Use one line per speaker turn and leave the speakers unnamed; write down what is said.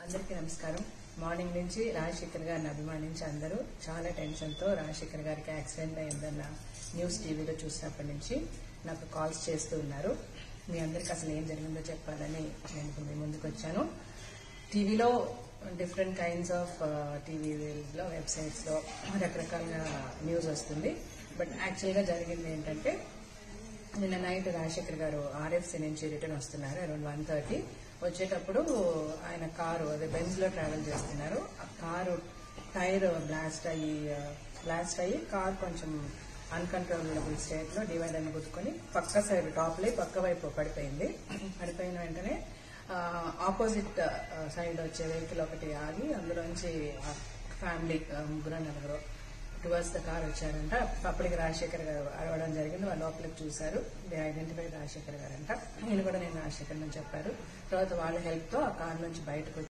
అందరికీ నమస్కారం మార్నింగ్ నుంచి రాజశేఖర్ గారిని అభిమానించి అందరూ చాలా టెన్షన్తో రాజశేఖర్ గారికి యాక్సిడెంట్ అయిందన్న న్యూస్ టీవీలో చూసినప్పటి నుంచి నాకు కాల్స్ చేస్తూ ఉన్నారు మీ అందరికి అసలు ఏం జరిగిందో చెప్పాలని నేను ఇప్పుడు మీ ముందుకు వచ్చాను టీవీలో డిఫరెంట్ కైండ్స్ ఆఫ్ టీవీలో వెబ్సైట్స్లో రకరకాలుగా న్యూస్ వస్తుంది బట్ యాక్చువల్గా జరిగింది ఏంటంటే నిన్న నైట్ రాజశేఖర్ గారు ఆర్ఎఫ్సి నుంచి రిటర్న్ వస్తున్నారు అరౌండ్ వన్ థర్టీ వచ్చేటప్పుడు ఆయన కారు అదే బెంజ్ లో ట్రావెల్ చేస్తున్నారు ఆ కారు టైర్ బ్లాస్ట్ అయ్యి బ్లాస్ట్ అయ్యి కార్ కొంచెం అన్కంట్రోలబుల్ స్టేట్ లో డివైడర్ ని గుద్దుకొని పక్క సైడ్ టాప్ లై పక్క వైపు పడిపోయింది పడిపోయిన వెంటనే ఆపోజిట్ సైడ్ వచ్చే వెహికల్ ఒకటి ఆగి అందులోంచి ఫ్యామిలీ ముగ్గురు నలుగురు టువర్డ్స్ ద కార్ వచ్చారంట అప్పటికి రాజశేఖర్ గారు అరవడం జరిగింది వాళ్ళు లోపలికి చూశారు దే ఐడెంటిఫై రాజశేఖర్ గారు అంట నేను కూడా నేను రాజశేఖర్ అని చెప్పారు తర్వాత వాళ్ళ హెల్ప్ తో ఆ కార్ నుంచి బయటకు